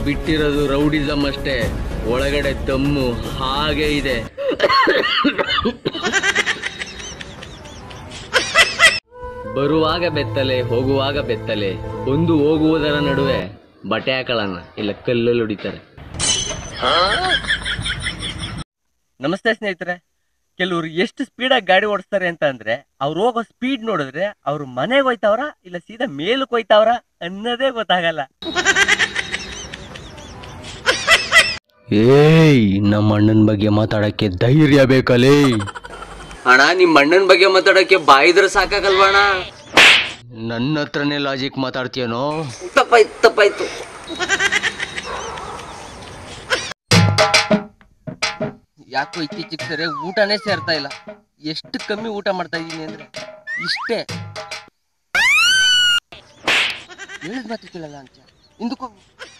ಬಿಟ್ಟಿರೋದು rowdyism ಅಷ್ಟೇ ಒಳಗಡೆ ದಮ್ಮು ಹಾಗೆ ಇದೆ ಬರುವಾಗ ಬೆತ್ತಲೆ ಹೋಗುವಾಗ ಬೆತ್ತಲೆ ಒಂದು ಹೋಗುವುದರ ನಡುವೆ ಬಟ್ಟೆ ಹಾಕೊಳ್ಳೋಣ ಇಲ್ಲ ಕಲ್ಲಲ್ಲಿ ಹೊಡಿತಾರೆ ನಮಸ್ತೆ ಸ್ನೇಹಿತರೆ ಕೆಲವರು ಎಷ್ಟು ಸ್ಪೀಡಾಗಿ ಗಾಡಿ ಓಡಿಸ್ತಾರೆ ಅಂತ ಅಂದ್ರೆ ಅವ್ರು ಹೋಗೋ ಸ್ಪೀಡ್ ನೋಡಿದ್ರೆ ಅವ್ರು ಮನೆಗೆ ಹೋಯ್ತಾವ್ರ ಇಲ್ಲ ಸೀದಾ ಮೇಲಕ್ಕೆ ಹೋಯ್ತಾವ್ರ ಅನ್ನೋದೇ ಗೊತ್ತಾಗಲ್ಲ ಏಯ್ ನಮ್ಮ ಅಣ್ಣನ ಬಗ್ಗೆ ಮಾತಾಡಕ್ಕೆ ಧೈರ್ಯ ಬೇಕಲೇ ಅಣ್ಣ ನಿಮ್ಮ ಅಣ್ಣನ ಬಗ್ಗೆ ಮಾತಾಡಕ್ಕೆ ಬಾಯಿದ್ರೆ ಸಾಕಾಗಲ್ವಣ ನನ್ನ ಹತ್ರನೇ ಲಾಜಿಕ್ ಮಾತಾಡ್ತೀಯನೋ ತಪ್ಪಾಯ್ತು ತಪ್ಪಾಯ್ತು ಯಾಕೋ ಇತ್ತೀಚೆಗೆ ಸರಿ ಊಟನೇ ಸೇರ್ತಾ ಇಲ್ಲ ಎಷ್ಟು ಕಮ್ಮಿ ಊಟ ಮಾಡ್ತಾ ಇದೀನಿ ಅಂದ್ರೆ ಇಷ್ಟೇ ಹೇಳಿದ ಮಾತು ಕೇಳಲ್ಲ ಅಂತ ಹಿಂದಕ್ಕೆ ಹೋಗು